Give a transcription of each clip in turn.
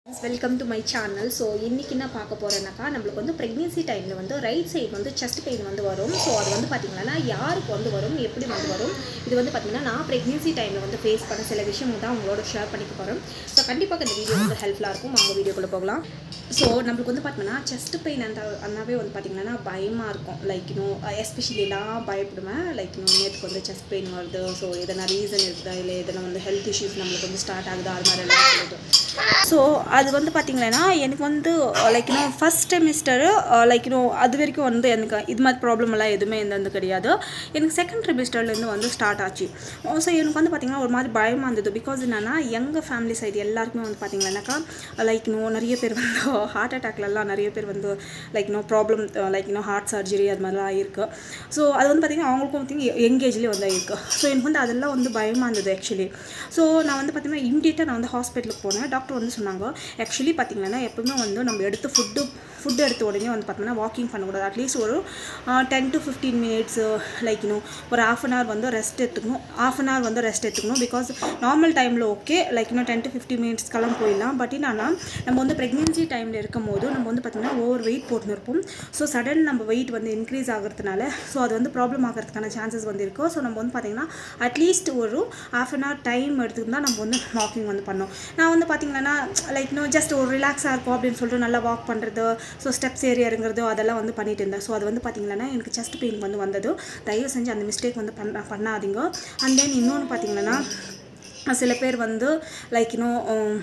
welcome to my channel so இன்றைக்கி என்ன பார்க்க போகிறேன்னாக்கா நம்மளுக்கு வந்து ப்ரெக்னென்சி டைமில் வந்து ரைட் சைடு வந்து செஸ்ட் பெயின் வந்து வரும் ஸோ அது வந்து பார்த்திங்கன்னா யாருக்கு வந்து வரும் எப்படி வந்து வரும் இது வந்து பார்த்திங்கன்னா நான் ப்ரெக்னென்சி டைமில் வந்து ஃபேஸ் பண்ண சில விஷயம் தான் உங்களோட ஷேர் பண்ணிக்க போகிறேன் ஸோ கண்டிப்பாக இந்த வீடியோ வந்து ஹெல்ப்ஃபுல்லாக இருக்கும் அவங்க வீடியோக்குள்ளே போகலாம் ஸோ நம்மளுக்கு வந்து பார்த்தீங்கன்னா செஸ்ட் பெயின் அந்த அந்தாவே வந்து பார்த்திங்கன்னா பயமாக இருக்கும் லைக் இன்னும் எஸ்பெஷலி நான் பயப்படுவேன் லைக் இன்னும் நேற்றுக்கு வந்து செஸ்ட் பெயின் வருது ஸோ எதனா ரீசன் இருக்குதா இல்லை எதனா வந்து ஹெல்த் இஷ்யூஸ் நம்மளுக்கு வந்து ஸ்டார்ட் ஆகுதா அது மாதிரி எல்லாம் சொல்லிட்டு ஸோ அது வந்து பார்த்திங்கன்னா எனக்கு வந்து லைக் இன்னும் ஃபஸ்ட் செமிஸ்டரு லைக் இன்னும் அது வரைக்கும் வந்து எனக்கு இது மாதிரி ப்ராப்ளம் எல்லாம் எதுவுமே எந்த கிடையாது எனக்கு செகண்ட் செமிஸ்டர்லேருந்து வந்து ஸ்டார்ட் ஆச்சு ஸோ எனக்கு வந்து பார்த்திங்கன்னா ஒரு மாதிரி பயமாக இருந்தது பிகாஸ் என்னென்னா எங்கள் ஃபேமிலி சைடு எல்லாருக்குமே வந்து பார்த்திங்கன்னாக்கா லைக் இன்னும் நிறைய பேர் வந்து ஹார்ட் அட்டாக்லலாம் நிறைய பேர் வந்து லைக் இன்னும் ப்ராப்ளம் லைக் இன்னும் ஹார்ட் சர்ஜரி அது மாதிரிலாம் இருக்குது ஸோ அது வந்து பார்த்திங்கன்னா அவங்களுக்கும் வந்து எங்கேஜ்லேயே வந்து இருக்குது ஸோ எனக்கு வந்து அதெல்லாம் வந்து பயமாக இருந்தது ஆக்சுவலி ஸோ நான் வந்து பார்த்திங்கன்னா இம்மிடியட்டாக நான் வந்து ஹாஸ்பிட்டலுக்கு போனேன் டாக்டர் வந்து சொன்னாங்க ஆக்சுவலி பார்த்திங்கன்னா எப்பவுமே வந்து நம்ம எடுத்து ஃபுட்டு ஃபுட் எடுத்த உடனே வந்து பார்த்தோம்னா வாக்கிங் பண்ணக்கூடாது அட்லீஸ்ட் ஒரு ten to fifteen minutes like இன்னும் ஒரு ஆஃப் அன் ஹவர் வந்து ரெஸ்ட் எடுத்துக்கணும் ஆஃப் அன் ஹவர் வந்து ரெஸ்ட் எடுத்துக்கணும் பிகாஸ் நார்மல் டைமில் ஓகே லைக் இன்னும் டென் டு ஃபிஃப்டின் மினிட்ஸ்க்கெல்லாம் போயிடலாம் பட் என்னன்னா நம்ம வந்து ப்ரெக்னென்சி டைமில் இருக்கும் போது நம்ம வந்து பார்த்திங்கன்னா ஓவர் வெயிட் போட்டுன்னு இருப்போம் ஸோ சடன் நம்ம வெயிட் வந்து இன்க்ரீஸ் ஆகிறதுனால ஸோ அது வந்து ப்ராப்ளம் ஆகிறதுக்கான சான்சஸ் வந்து இருக்கும் ஸோ நம்ம வந்து பார்த்திங்கன்னா அட்லீஸ்ட் ஒரு ஆஃப் அன் ஹவர் டைம் எடுத்துக்கிட்டு தான் நம்ம வந்து வாக்கிங் வந்து பண்ணோம் நான் வந்து பார்த்திங்கன்னா லைக் இன்னும் ஜஸ்ட் ஒரு ரிலாக்ஸாக இருக்கும் அப்படின்னு சொல்லிட்டு நல்லா வாக் பண்ணுறது ஸோ ஸ்டெப்ஸ் ஏறி இறங்குறது அதெல்லாம் வந்து பண்ணிட்டு இருந்தேன் ஸோ அது வந்து பார்த்திங்கன்னா எனக்கு செஸ்ட் பெயின் வந்து வந்தது தயவு செஞ்சு அந்த மிஸ்டேக் வந்து பண்ண பண்ணாதீங்க அண்ட் தென் இன்னொன்று பார்த்திங்கன்னா சில பேர் வந்து லைக் இன்னும்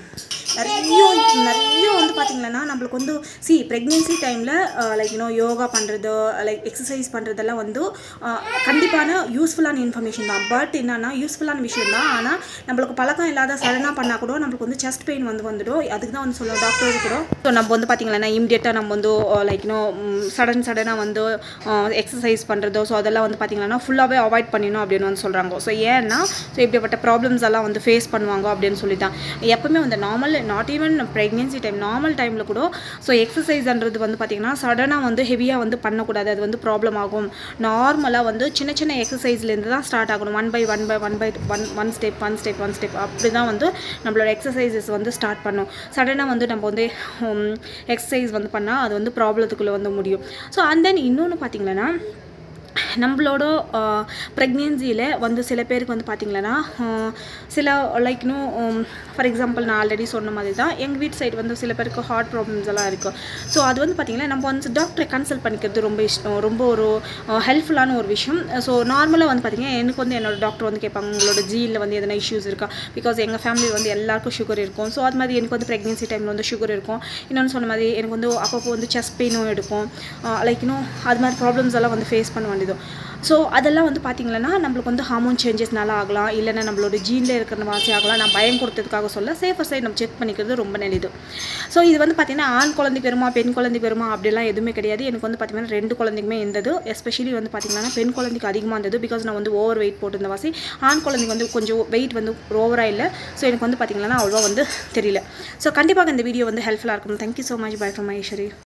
நிறைய நிறைய வந்து பார்த்திங்கன்னா நம்மளுக்கு வந்து சி ப்ரெக்னென்சி டைமில் லைக் இன்னும் யோகா பண்ணுறது லைக் எக்ஸசைஸ் பண்ணுறதெல்லாம் வந்து கண்டிப்பான யூஸ்ஃபுல்லான இன்ஃபர்மேஷன் தான் பட் என்னன்னா யூஸ்ஃபுல்லான விஷயம் தான் ஆனால் நம்மளுக்கு பழக்கம் இல்லாத சடனாக பண்ணால் கூட நம்மளுக்கு வந்து செஸ்ட் பெயின் வந்து வந்துடும் அதுக்கு தான் வந்து சொல்லுவோம் டாக்டர்ஸ் கூட ஸோ நம்ம வந்து பார்த்திங்கன்னா இம்மிடியட்டாக நம்ம வந்து லைக் இன்னும் சடன் சடனாக வந்து எக்ஸசைஸ் பண்ணுறதோ ஸோ அதெல்லாம் வந்து பார்த்திங்கன்னா ஃபுல்லாகவே அவாய்ட் பண்ணிடணும் அப்படின்னு வந்து சொல்கிறாங்க ஸோ ஏன்னா ஸோ இப்படிப்பட்ட ப்ராப்ளம்ஸ் எல்லாம் வந்து ஃபேஸ் பண்ணுவாங்க அப்படின்னு சொல்லி தான் எப்பவுமே வந்து normal not even pregnancy time normal டைமில் கூட ஸோ எக்ஸசைஸ்ன்றது வந்து பார்த்திங்கன்னா சடனாக வந்து ஹெவியாக வந்து பண்ணக்கூடாது அது வந்து ப்ராப்ளம் ஆகும் நார்மலாக வந்து சின்ன சின்ன எக்ஸசைஸ்லேருந்து தான் ஸ்டார்ட் ஆகணும் one by one by one by one one step one step one step அப்படி தான் வந்து நம்மளோட எக்ஸசைசஸ் வந்து ஸ்டார்ட் பண்ணும் சடனாக வந்து நம்ம வந்து எக்ஸசைஸ் வந்து பண்ணால் அது வந்து ப்ராப்ளத்துக்குள்ளே வந்து முடியும் ஸோ அண்ட் தென் இன்னொன்று பார்த்திங்கன்னா நம்மளோட ப்ரெக்னென்சியில் வந்து சில பேருக்கு வந்து பார்த்திங்கன்னா சில லைக் இன்னும் ஃபார் எக்ஸாம்பிள் நான் ஆல்ரெடி சொன்ன மாதிரி தான் எங்கள் வீட்டு சைடு வந்து சில பேருக்கு ஹார்ட் ப்ராப்ளம்ஸ் எல்லாம் இருக்குது ஸோ அது வந்து பார்த்திங்கன்னா நம்ம வந்து டாக்டரை கன்சல்ட் பண்ணிக்கிறது ரொம்ப இஷ்டம் ரொம்ப ஒரு ஹெல்ப்ஃபுல்லான ஒரு விஷயம் ஸோ நார்மலாக வந்து பார்த்திங்கன்னா எனக்கு வந்து என்னோட டாக்டர் வந்து கேட்பாங்க உங்களோட ஜீனில் வந்து எதனா இஷ்யூஸ் இருக்கா பிகாஸ் எங்கள் ஃபேமிலியில் வந்து எல்லாருக்கும் சுகர் இருக்கும் ஸோ அது மாதிரி எனக்கு வந்து ப்ரெக்னென்சி டைமில் வந்து சுகர் இருக்கும் இன்னொன்று சொன்ன மாதிரி எனக்கு வந்து அப்பப்போ வந்து செஸ்ட் பெயினும் எடுக்கும் லைக் இன்னும் அது மாதிரி ப்ராப்ளம்ஸ் எல்லாம் வந்து ஃபேஸ் பண்ண வேண்டியது ஸோ அதெல்லாம் வந்து பார்த்திங்கன்னா நம்மளுக்கு வந்து ஹார்மோன் சேஞ்சஸ்னால ஆகலாம் இல்லைன்னா நம்மளோட ஜீனில் இருக்கிற வாசி ஆகலாம் நான் பயம் கொடுத்ததுக்காக சொல்ல சேஃபர் சைடு நம்ம செக் பண்ணிக்கிறது ரொம்ப நல்லது ஸோ இது வந்து பார்த்திங்கன்னா ஆண் குழந்தை பெருமா பெண் குழந்தை பெருமா அப்படிலாம் எதுவுமே கிடையாது எனக்கு வந்து பார்த்திங்கன்னா ரெண்டு குழந்தைக்குமே இருந்தது எஸ்பெஷலி வந்து பார்த்திங்கன்னா பெண் குழந்தைக்கு அதிகமாக இருந்தது பிகாஸ் நான் வந்து ஓவர் வெயிட் போட்டிருந்த வாசி ஆண் குழந்தைக்கு வந்து கொஞ்சம் வெயிட் வந்து ஓவராக இல்லை ஸோ எனக்கு வந்து பார்த்திங்கன்னா அவ்வளோவா வந்து தெரியல ஸோ கண்டிப்பாக இந்த வீடியோ வந்து ஹெல்ப்ஃபுல்லாக இருக்கும் thank you so much bye from Ishari